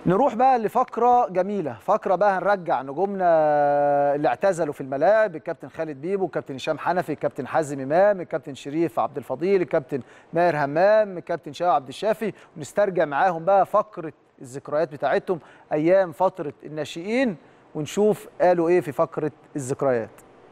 نروح بقى لفقرة جميلة فقرة بقى هنرجع نجومنا اللي اعتزلوا في الملاعب الكابتن خالد بيبو الكابتن هشام حنفي الكابتن حازم إمام الكابتن شريف عبد الفضيل الكابتن ماهر همام الكابتن شاو عبد الشافي ونسترجع معاهم بقى فقرة الذكريات بتاعتهم أيام فترة الناشئين ونشوف قالوا إيه في فقرة الذكريات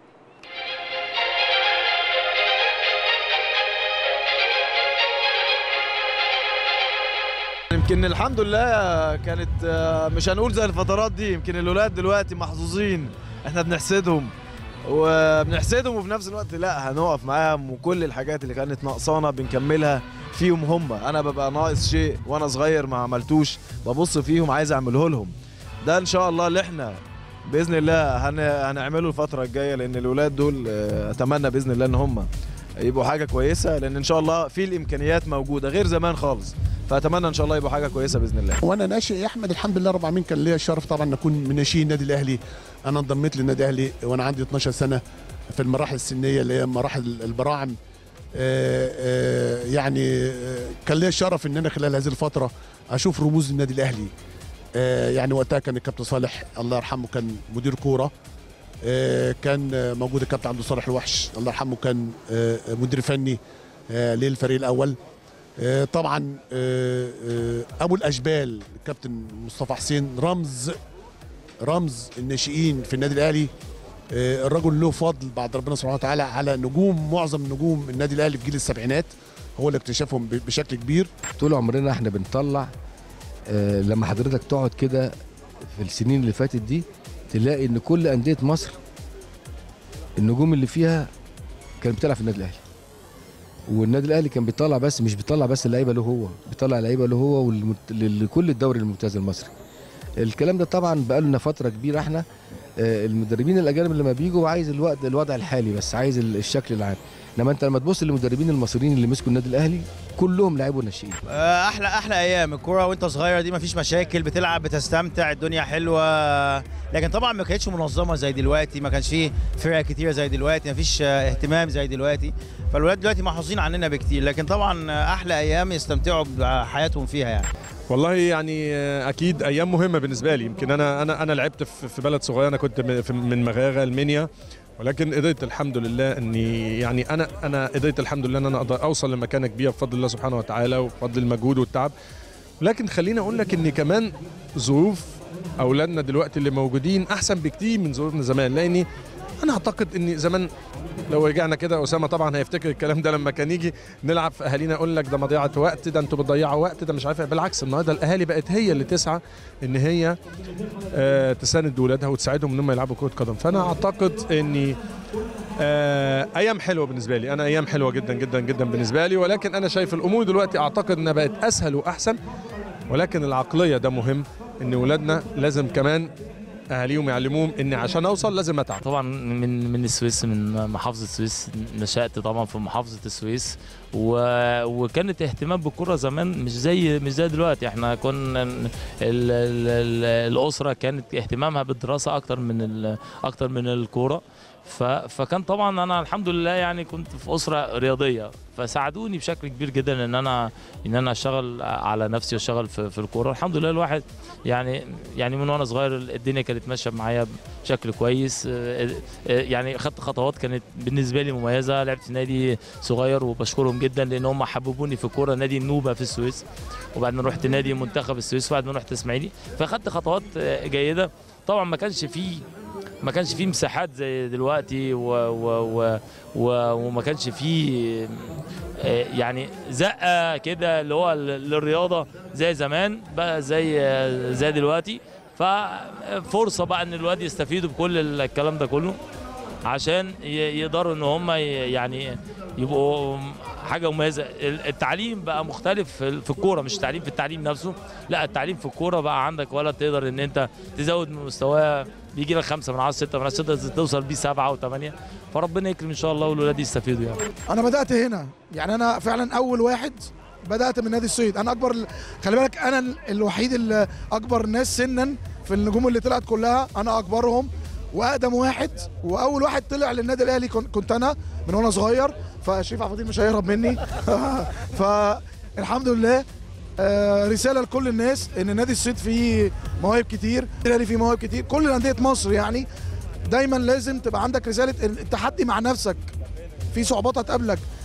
يمكن الحمد لله كانت آه، مش هنقول زي الفترات دي يمكن الولاد دلوقتي محظوظين احنا بنحسدهم وبنحسدهم وفي نفس الوقت لا هنقف معاهم وكل الحاجات اللي كانت ناقصانا بنكملها فيهم هم انا ببقى ناقص شيء وانا صغير ما عملتوش ببص فيهم عايز اعمله لهم ده ان شاء الله اللي احنا باذن الله هن... هنعمله الفتره الجايه لان الولاد دول آه، اتمنى باذن الله ان هم يبقوا حاجه كويسه لان ان شاء الله في الامكانيات موجوده غير زمان خالص فاتمنى ان شاء الله يبقوا حاجه كويسه باذن الله وانا ناشئ يا احمد الحمد لله رب العالمين كان ليا الشرف طبعا ان اكون من ناشئين النادي الاهلي انا انضميت للنادي الاهلي وانا عندي 12 سنه في المراحل السنيه اللي هي مراحل البراعم آه، آه، يعني آه، كان ليا الشرف ان انا خلال هذه الفتره اشوف رموز النادي الاهلي آه، يعني وقتها كان الكابتن صالح الله يرحمه كان مدير كوره آه، كان آه، موجود الكابتن عبد الصالح الوحش الله يرحمه كان آه، مدير فني آه، للفريق الاول آه، طبعا آه، آه، ابو الاشبال الكابتن مصطفى حسين رمز رمز الناشئين في النادي الاهلي آه، الرجل له فضل بعد ربنا سبحانه وتعالى على نجوم معظم نجوم النادي الاهلي في جيل السبعينات هو اللي اكتشفهم ب- بشكل كبير طول عمرنا احنا بنطلع آه، لما حضرتك تقعد كده في السنين اللي فاتت دي تلاقي ان كل انديه مصر النجوم اللي فيها كانت بتلعب في النادي الاهلي والنادي الاهلي كان بيطلع بس مش بيطلع بس اللعيبه له هو بيطلع لعيبه له هو والمت- لكل الدوري الممتاز المصري الكلام ده طبعا بقى لنا فتره كبيره احنا آه، المدربين الاجانب لما بيجوا عايز الوقت الوضع الحالي بس عايز ال- الشكل العام انما انت لما تبص للمدربين المصريين اللي مسكوا النادي الاهلي كلهم لعيبه ناشئين آه، احلى احلى ايام الكوره وانت صغير دي مفيش مشاكل بتلعب بتستمتع الدنيا حلوه لكن طبعا ما كانتش منظمه زي دلوقتي ما كانش فيه فرق كتيره زي دلوقتي مفيش آه، اهتمام زي دلوقتي فالولاد دلوقتي محظوظين عننا بكتير لكن طبعا آه، احلى ايام يستمتعوا بحياتهم فيها يعني والله يعني آه، اكيد ايام مهمه بالنسبه لي يمكن انا انا انا لعبت في في بلد صغيره انا كنت من- في- من مغاغه المنيا ولكن قدرت الحمد لله اني يعني انا انا قدرت الحمد لله ان انا اقدر اوصل لمكانه كبيره بفضل الله سبحانه وتعالى وبفضل المجهود والتعب لكن خليني اقول لك ان كمان ظروف اولادنا دلوقتي اللي موجودين احسن بكتير من ظروفنا زمان لاني انا اعتقد ان زمان لو رجعنا كده اسامه طبعا هيفتكر الكلام ده لما كان يجي نلعب في اهالينا يقول لك ده مضيعه وقت ده انتوا بتضيعوا وقت ده مش عارف إيه. بالعكس النهارده الاهالي بقت هي اللي تسعى ان هي آه تساند ولادها وتساعدهم ان هم يلعبوا كره قدم فانا اعتقد اني آه ايام حلوه بالنسبه لي انا ايام حلوه جدا جدا جدا بالنسبه لي ولكن انا شايف الامور دلوقتي اعتقد انها بقت اسهل واحسن ولكن العقليه ده مهم ان ولادنا لازم كمان اهاليهم يعلموهم ان عشان اوصل لازم اتعب طبعا من من السويس من محافظه السويس نشات طبعا في محافظه السويس و... وكانت اهتمام بالكره زمان مش زي مش زي دلوقتي احنا كنا ال... ال... ال... الاسره كانت اهتمامها بالدراسه اكتر من ال... اكتر من الكوره ف... فكان طبعا انا الحمد لله يعني كنت في اسره رياضيه فساعدوني بشكل كبير جدا ان انا ان انا اشتغل على نفسي واشتغل في, في الكوره الحمد لله الواحد يعني يعني من وانا صغير الدنيا كانت ماشيه معايا بشكل كويس آه، آه، يعني خدت خطوات كانت بالنسبه لي مميزه لعبت في نادي صغير وبشكرهم جدا لان هم حببوني في الكوره نادي النوبه في السويس وبعدين رحت نادي منتخب السويس وبعدين رحت اسماعيلي فخدت خطوات آه، جيده طبعا ما كانش فيه ما كانش فيه مساحات زي دلوقتي و و و و وما كانش فيه آه، يعني زقه كده اللي هو للرياضه زي زمان بقى زي آه، زي دلوقتي ففرصه بقى ان الواد يستفيدوا بكل الكلام ده كله عشان ي- يقدروا ان هم ي- يعني يبقوا حاجه مميزه التعليم بقى مختلف في في الكوره مش تعليم في التعليم نفسه لا التعليم في الكوره بقى عندك ولد تقدر ان انت تزود من مستواه بيجي لك خمسه من عشره سته من عشره تقدر توصل بيه سبعه وثمانيه فربنا يكرم ان شاء الله والولاد يستفيدوا يعني انا بدات هنا يعني انا فعلا اول واحد بدات من نادي الصيد انا اكبر خلي بالك انا ال- الوحيد اللي اكبر ناس سنا في النجوم اللي طلعت كلها انا اكبرهم واقدم واحد واول واحد طلع للنادي الاهلي كن- كنت انا من وانا صغير فشريف عبد الفضيل مش هيهرب مني فالحمد لله آه، رساله لكل الناس ان نادي الصيد فيه مواهب كتير الاهلي فيه مواهب كتير كل انديه مصر يعني دايما لازم تبقى عندك رساله التحدي مع نفسك في صعوبات هتقابلك